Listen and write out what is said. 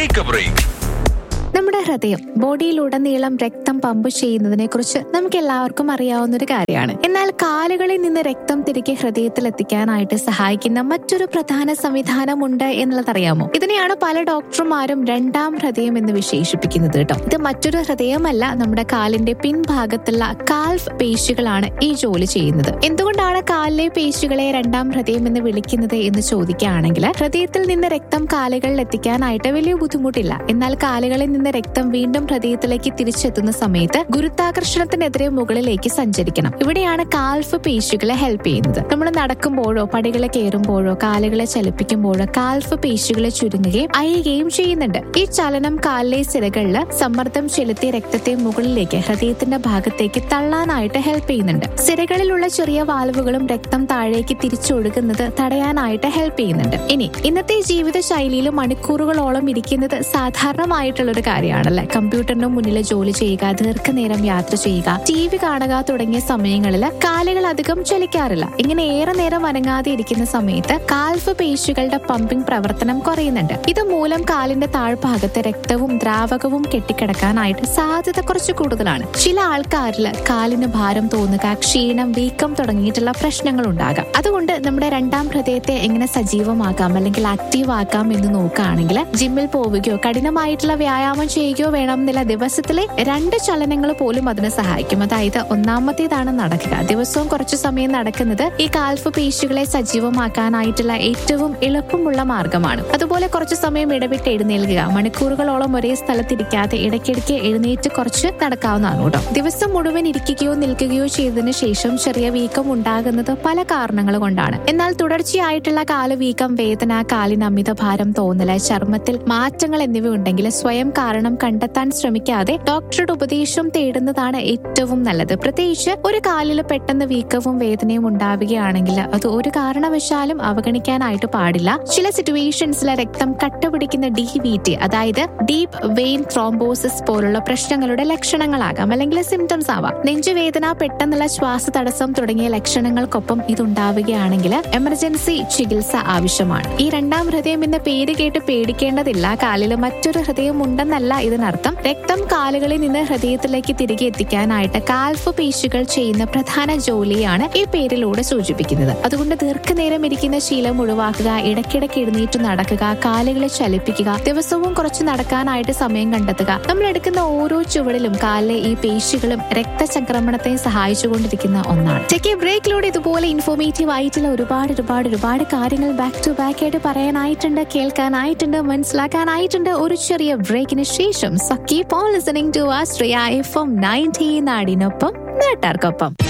take A break നമ്മുടെ ഹൃദയം ബോഡിയിലുടനീളം രക്തം പമ്പ് ചെയ്യുന്നതിനെ കുറിച്ച് നമുക്ക് എല്ലാവർക്കും അറിയാവുന്ന ഒരു കാര്യമാണ് എന്നാൽ കാലുകളിൽ നിന്ന് രക്തം തിരികെ ഹൃദയത്തിൽ എത്തിക്കാനായിട്ട് സഹായിക്കുന്ന മറ്റൊരു പ്രധാന സംവിധാനമുണ്ട് എന്നുള്ളത് അറിയാമോ ഇതിനെയാണ് പല ഡോക്ടർമാരും രണ്ടാം ഹൃദയം എന്ന് വിശേഷിപ്പിക്കുന്നത് കേട്ടോ ഇത് മറ്റൊരു ഹൃദയമല്ല നമ്മുടെ കാലിന്റെ പിൻഭാഗത്തുള്ള കാൽഫ് പേശികളാണ് ഈ ജോലി ചെയ്യുന്നത് എന്തുകൊണ്ടാണ് കാലിലെ പേശികളെ രണ്ടാം ഹൃദയം എന്ന് വിളിക്കുന്നത് എന്ന് ചോദിക്കുകയാണെങ്കിൽ ഹൃദയത്തിൽ നിന്ന് രക്തം കാലുകളിൽ എത്തിക്കാനായിട്ട് വലിയ ബുദ്ധിമുട്ടില്ല എന്നാൽ കാലുകളിൽ നിന്ന് രക്തം വീണ്ടും ഹൃദയത്തിലേക്ക് തിരിച്ചെത്തുന്ന സമയത്ത് ഗുരുത്വാകർഷണത്തിനെതിരെ മുകളിലേക്ക് സഞ്ചരിക്കണം ഇവിടെയാണ് കാൽഫ് പേശികളെ ഹെൽപ്പ് ചെയ്യുന്നത് നമ്മൾ നടക്കുമ്പോഴോ പടികളെ കയറുമ്പോഴോ കാലുകളെ ചലിപ്പിക്കുമ്പോഴോ കാൽഫ് പേശികളെ ചുരുങ്ങുകയും അയയുകയും ചെയ്യുന്നുണ്ട് ഈ ചലനം കാലിലെ സിരകളിൽ സമ്മർദ്ദം ചെലുത്തി രക്തത്തെ മുകളിലേക്ക് ഹൃദയത്തിന്റെ ഭാഗത്തേക്ക് തള്ളാനായിട്ട് ഹെൽപ്പ് ചെയ്യുന്നുണ്ട് സിരകളിലുള്ള ചെറിയ വാൽവുകളും രക്തം താഴേക്ക് തിരിച്ചൊഴുകുന്നത് തടയാനായിട്ട് ഹെൽപ്പ് ചെയ്യുന്നുണ്ട് ഇനി ഇന്നത്തെ ജീവിത ശൈലിയിൽ മണിക്കൂറുകളോളം ഇരിക്കുന്നത് സാധാരണമായിട്ടുള്ള ഒരു കാര്യമാണല്ലേ കമ്പ്യൂട്ടറിന് മുന്നിൽ ജോലി ചെയ്യുക ദീർഘനേരം യാത്ര ചെയ്യുക ടി വി കാണുക തുടങ്ങിയ സമയങ്ങളിൽ കാലുകൾ അധികം ചലിക്കാറില്ല ഇങ്ങനെ ഏറെ നേരം അനങ്ങാതെ ഇരിക്കുന്ന സമയത്ത് കാൽഫ് പേശികളുടെ പമ്പിംഗ് പ്രവർത്തനം കുറയുന്നുണ്ട് ഇത് മൂലം കാലിന്റെ താഴ്ഭാഗത്ത് രക്തവും ദ്രാവകവും കെട്ടിക്കിടക്കാനായിട്ട് സാധ്യത കുറച്ച് കൂടുതലാണ് ചില ആൾക്കാരിൽ കാലിന് ഭാരം തോന്നുക ക്ഷീണം വീക്കം തുടങ്ങിയിട്ടുള്ള പ്രശ്നങ്ങൾ ഉണ്ടാകാം അതുകൊണ്ട് നമ്മുടെ രണ്ടാം ഹൃദയത്തെ എങ്ങനെ സജീവമാക്കാം അല്ലെങ്കിൽ ആക്റ്റീവ് ആക്കാം എന്ന് നോക്കുകയാണെങ്കിൽ ജിമ്മിൽ പോവുകയോ കഠിനമായിട്ടുള്ള വ്യായാമം ചെയ്യുകയോ വേണമെന്നില്ല ദിവസത്തിലെ രണ്ട് ചലനങ്ങൾ പോലും അതിന് സഹായിക്കും അതായത് ഒന്നാമത്തേതാണ് നടക്കുക ദിവസവും കുറച്ചു സമയം നടക്കുന്നത് ഈ കാൽഫ് പേശികളെ സജീവമാക്കാനായിട്ടുള്ള ഏറ്റവും എളുപ്പമുള്ള മാർഗമാണ് അതുപോലെ കുറച്ചു സമയം ഇടവിട്ട് എഴുന്നേൽക്കുക മണിക്കൂറുകളോളം ഒരേ സ്ഥലത്തിരിക്കാതെ ഇടയ്ക്കിടയ്ക്ക് എഴുന്നേറ്റ് കുറച്ച് നടക്കാവുന്നതാണ് കേട്ടോ ദിവസം മുഴുവൻ ഇരിക്കുകയോ നിൽക്കുകയോ ചെയ്തതിനു ശേഷം ചെറിയ വീക്കം ഉണ്ടാകുന്നത് പല കാരണങ്ങൾ കൊണ്ടാണ് എന്നാൽ തുടർച്ചയായിട്ടുള്ള കാല് വീക്കം വേദന കാലിന് അമിത ഭാരം തോന്നല് ചർമ്മത്തിൽ മാറ്റങ്ങൾ എന്നിവ ഉണ്ടെങ്കിൽ സ്വയം കാരണം കണ്ടെത്താൻ ശ്രമിക്കാതെ ഡോക്ടറുടെ ഉപദേശം തേടുന്നതാണ് ഏറ്റവും നല്ലത് പ്രത്യേകിച്ച് ഒരു കാലിൽ പെട്ടെന്ന് വീക്കവും വേദനയും ഉണ്ടാവുകയാണെങ്കിൽ അത് ഒരു കാരണവശാലും അവഗണിക്കാനായിട്ട് പാടില്ല ചില സിറ്റുവേഷൻസിൽ രക്തം കട്ടപിടിക്കുന്ന ഡി വി ടി അതായത് ഡീപ് വെയിൻ ത്രോംബോസിസ് പോലുള്ള പ്രശ്നങ്ങളുടെ ലക്ഷണങ്ങളാകാം അല്ലെങ്കിൽ സിംറ്റംസ് ആവാം നെഞ്ചുവേദന പെട്ടെന്നുള്ള ശ്വാസ തടസ്സം തുടങ്ങിയ ലക്ഷണങ്ങൾക്കൊപ്പം ഇതുണ്ടാവുകയാണെങ്കിൽ എമർജൻസി ചികിത്സ ആവശ്യമാണ് ഈ രണ്ടാം ഹൃദയം എന്ന പേര് കേട്ട് പേടിക്കേണ്ടതില്ല കാലിൽ മറ്റൊരു ഹൃദയം ഉണ്ടെന്നല്ല ഇതിനർത്ഥം രക്തം കാലുകളിൽ നിന്ന് ഹൃദയത്തിലേക്ക് തിരികെ എത്തിക്കാനായിട്ട് കാൽഫ് പേശികൾ ചെയ്യുന്ന പ്രധാന ജോലിയാണ് ഈ പേരിലൂടെ സൂചിപ്പിക്കുന്നത് അതുകൊണ്ട് ദീർഘനേരം ഇരിക്കുന്ന ശീലം ഒഴിവാക്കുക ഇടയ്ക്കിടയ്ക്ക് എഴുന്നേറ്റ് നടക്കുക കാലുകളെ ചലിപ്പിക്കുക ദിവസവും കുറച്ച് നടക്കാനായിട്ട് സമയം കണ്ടെത്തുക നമ്മൾ എടുക്കുന്ന ഓരോ ചുവടിലും കാലിലെ ഈ പേശികളും രക്തചംക്രമണത്തെ സഹായിച്ചുകൊണ്ടിരിക്കുന്ന ഒന്നാണ് ചെക്ക് ബ്രേക്കിലൂടെ ഇതുപോലെ ഇൻഫോർമേറ്റീവ് ആയിട്ടുള്ള ഒരുപാട് ഒരുപാട് ഒരുപാട് കാര്യങ്ങൾ ബാക്ക് ടു ബാക്ക് ആയിട്ട് പറയാനായിട്ടുണ്ട് കേൾക്കാനായിട്ടുണ്ട് മനസ്സിലാക്കാനായിട്ടുണ്ട് ഒരു ചെറിയ ബ്രേക്കിന് ശേഷം so keep on listening to Austria F M ninety നാടിനൊപ്പം നാട്ടാർക്കൊപ്പം